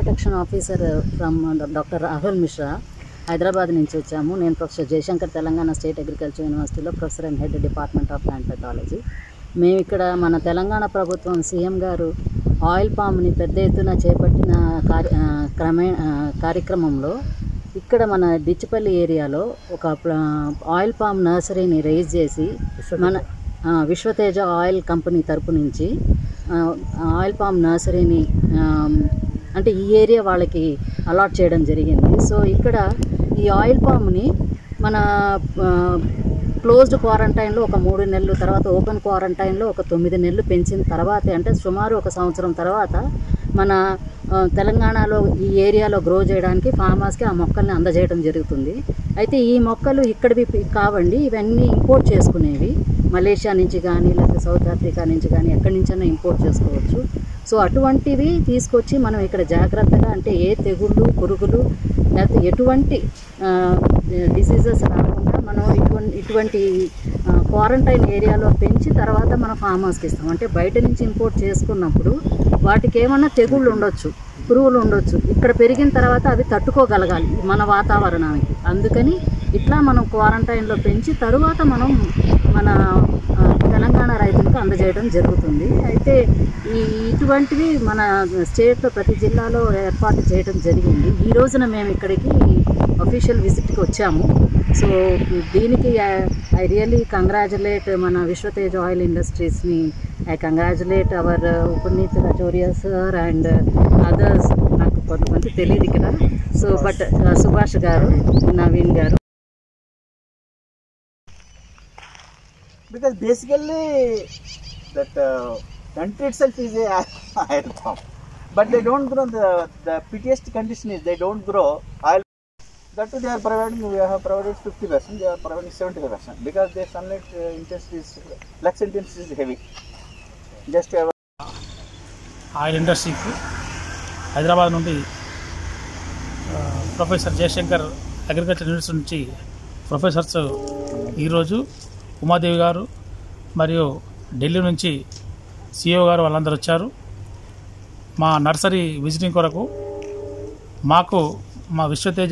protection officer from doctor Rahul Mishra Hyderabad నుంచి వచ్చాము నేను professor Jayashankar Telangana state agriculture యూనివర్సిటీలో professor and head department of plant pathology మేము ఇక్కడ మన తెలంగాణ ప్రభుత్వం సీఎం గారు ఆయిల్ పామ్ని పెద్ద ఎత్తున చేపట్టిన కార్య ఆ, క్రమే ఆ, కార్యక్రమంలో ఇక్కడ మన డిచ్చిపల్లి ఏరియాలో ఒక ప్ల- ఆయిల్ పామ్ నర్సరీని రైజ్ చేసి మన ఆ, విశ్వతేజ ఆయిల్ కంపెనీ తరపు నుంచి ఆ, ఆయిల్ పామ్ నర్సరీని ఆమ్, అంటే ఈ ఏరియా వాళ్ళకి అలాట్ చేయడం జరిగింది సో ఇక్కడ ఈ ఆయిల్ పామ్ని మన ఆ, క్లోజ్డ్ క్వారంటైన్లో ఒక మూడు నెలలు తర్వాత ఓపెన్ క్వారంటైన్లో ఒక తొమ్మిది నెలలు పెంచిన తర్వాతే అంటే సుమారు ఒక సంవత్సరం తర్వాత మన ఆ, తెలంగాణలో ఈ ఏరియాలో గ్రో చేయడానికి ఫార్మర్స్కి ఆ మొక్కల్ని అందజేయడం జరుగుతుంది అయితే ఈ మొక్కలు ఇక్కడివి పి- కావండి ఇవన్నీ ఇంపోర్ట్ చేసుకునేవి మలేషియా నుంచి కానీ లేకపోతే సౌత్ ఆఫ్రికా నుంచి కానీ ఎక్కడి నుంచైనా ఇంపోర్ట్ చేసుకోవచ్చు సో అటువంటివి తీసుకొచ్చి మనం ఇక్కడ జాగ్రత్తగా అంటే ఏ తెగుళ్ళు పురుగులు లేకపోతే ఎటువంటి డిసీజెస్ రాకుండా మనం ఇటువంటి ఇటువంటి క్వారంటైన్ ఏరియాలో పెంచి తర్వాత మనం ఫార్మర్స్కి ఇస్తాం అంటే బయట నుంచి ఇంపోర్ట్ చేసుకున్నప్పుడు వాటికి ఏమన్నా తెగుళ్ళు ఉండొచ్చు పురుగులు ఉండొచ్చు ఇక్కడ పెరిగిన తర్వాత అవి తట్టుకోగలగాలి మన వాతావరణానికి అందుకని ఇట్లా మనం క్వారంటైన్లో పెంచి తరువాత మనం మన ఆ, తెలంగాణ రైతులకు అందజేయడం జరుగుతుంది అయితే ఈ ఇటువంటివి మన స్టేట్లో ప్రతి జిల్లాలో ఏర్పాటు చేయడం జరిగింది ఈ రోజున మేము ఇక్కడికి అఫీషియల్ విజిట్కి వచ్చాము సో దీనికి ఐ రియలీ కంగ్రాచులేట్ మన విశ్వతేజ్ ఆయిల్ ఇండస్ట్రీస్ని I congratulate our Puneet Rachoria sir and others నాకు కొంతమంది తెలియదు ఇక్కడ సో బట్ సుభాష్ గారు నవీన్ గారు because basically that uh, country itself is a oil palm but they don't grow the the prettiest condition is they don't grow oil that too they are providing we have provided 50 percent they are providing 75 percent because their sunlight uh, intensity is lux intensity is heavy just have oil ఇండస్ట్రీకి హైదరాబాద్ నుండి ఆ, professor Jayashankar agriculture university నుంచి professors ఈరోజు ఉమాదేవి గారు మరియు ఢిల్లీ నుంచి CEO గారు వాళ్ళందరూ వచ్చారు మా నర్సరీ విజిటింగ్ కొరకు మాకు మా విశ్వతేజ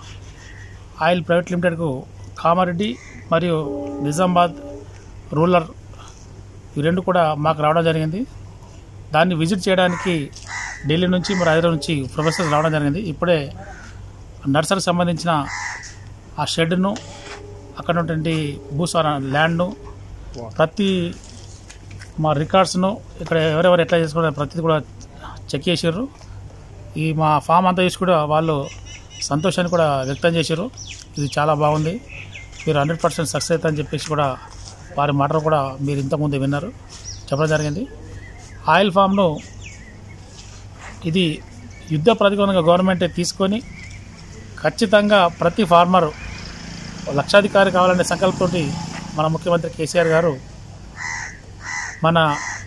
ఆయిల్ ప్రైవేట్ లిమిటెడ్కు కామారెడ్డి మరియు నిజామాబాద్ రూరల్ ఈ రెండు కూడా మాకు రావడం జరిగింది దాన్ని విజిట్ చేయడానికి ఢిల్లీ నుంచి మరి హైదరాబాద్ నుంచి ప్రొఫెసర్స్ రావడం జరిగింది ఇప్పుడే నర్సరీకి సంబంధించిన ఆ షెడ్ను అక్కడ ఉన్నటువంటి భూసార ల్యాండ్ను ప్రతి మా రికార్డ్స్ను ఇక్కడ ఎవరెవరు ఎట్లా చేసుకోవడం ప్రతిది కూడా చెక్ చేసారు ఈ మా ఫామ్ అంతా చూసి కూడా వాళ్ళు సంతోషాన్ని కూడా వ్యక్తం చేశారు ఇది చాలా బాగుంది మీరు హండ్రెడ్ పర్సెంట్ సక్సెస్ అవుతుందని చెప్పేసి కూడా వారి మాటలు కూడా మీరు ఇంతకుముందు విన్నారు చెప్పడం జరిగింది ఆయిల్ ఫామ్ను ఇది యుద్ధ ప్రతికోణంగా గవర్నమెంట్ తీసుకొని ఖచ్చితంగా ప్రతి ఫార్మర్ లక్షాధికారి కావాలనే సంకల్పంతో మన ముఖ్యమంత్రి కేసీఆర్ గారు మన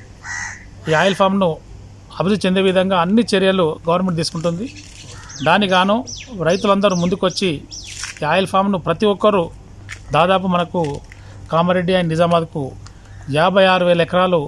ఈ ఆయిల్ ఫామ్ను అభివృద్ధి చెందే విధంగా అన్ని చర్యలు గవర్నమెంట్ తీసుకుంటుంది దానికి గాను రైతులందరూ ముందుకొచ్చి ఈ ఆయిల్ ఫామ్ను ప్రతి ఒక్కరూ దాదాపు మనకు కామారెడ్డి అండ్ నిజామాబాద్కు యాభై ఆరు వేల ఎకరాలు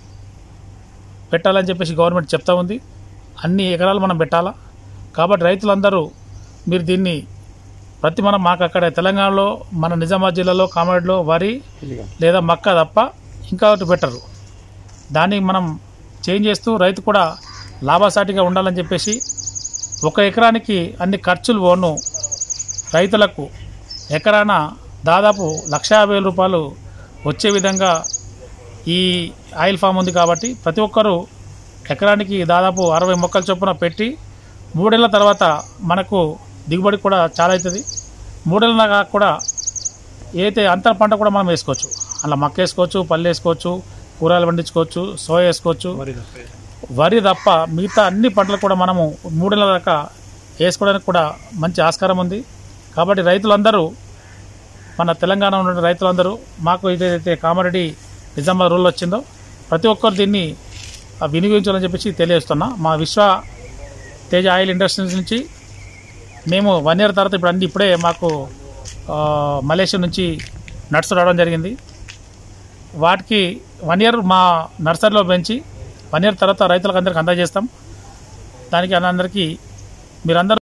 పెట్టాలని చెప్పేసి గవర్నమెంట్ చెప్తా ఉంది అన్ని ఎకరాలు మనం పెట్టాలా కాబట్టి రైతులందరూ మీరు దీన్ని ప్రతి మనం మాకు అక్కడ తెలంగాణలో మన నిజామాబాద్ జిల్లాలో కామారెడ్డిలో వరి లేదా మక్క తప్ప ఇంకా ఒకటి పెట్టరు దాన్ని మనం చేంజ్ చేస్తూ రైతు కూడా లాభసాటిగా ఉండాలని చెప్పేసి ఒక ఎకరానికి అన్ని ఖర్చులు పోను రైతులకు ఎకరాన దాదాపు లక్ష యాభై వేల రూపాయలు వచ్చే విధంగా ఈ ఆయిల్ ఫామ్ ఉంది కాబట్టి ప్రతి ఒక్కరూ ఎకరానికి దాదాపు అరవై మొక్కల చొప్పున పెట్టి మూడేళ్ల తర్వాత మనకు దిగుబడి కూడా చాలా అవుతుంది మూడేళ్ళ దాకా కూడా ఏదైతే అంతర పంట కూడా మనం వేసుకోవచ్చు అలా మక్క వేసుకోవచ్చు పల్లి వేసుకోవచ్చు కూరగాయలు పండించుకోవచ్చు సోయా వేసుకోవచ్చు వరి తప్ప మిగతా అన్ని పంటలు కూడా మనము మూడేళ్ళ దాకా వేసుకోవడానికి కూడా మంచి ఆస్కారం ఉంది కాబట్టి రైతులందరూ మన తెలంగాణ ఉన్న రైతులందరూ మాకు ఏదైతే కామారెడ్డి నిజామాబాద్ రూల్ వచ్చిందో ప్రతి ఒక్కరు దీన్ని ఆ, వినియోగించాలని చెప్పేసి తెలియజేస్తున్నా మా విశ్వ తేజ ఆయిల్ ఇండస్ట్రీస్ నుంచి మేము వన్ ఇయర్ తర్వాత ఇప్పుడు అన్ని ఇప్పుడే మాకు ఆ, మలేషియా నుంచి నట్స్ రావడం జరిగింది వాటికి వన్ ఇయర్ మా నర్సరీలో పెంచి వన్ ఇయర్ తర్వాత రైతులకు అందరికి అందజేస్తాం దానికి అందరికీ మీరందరూ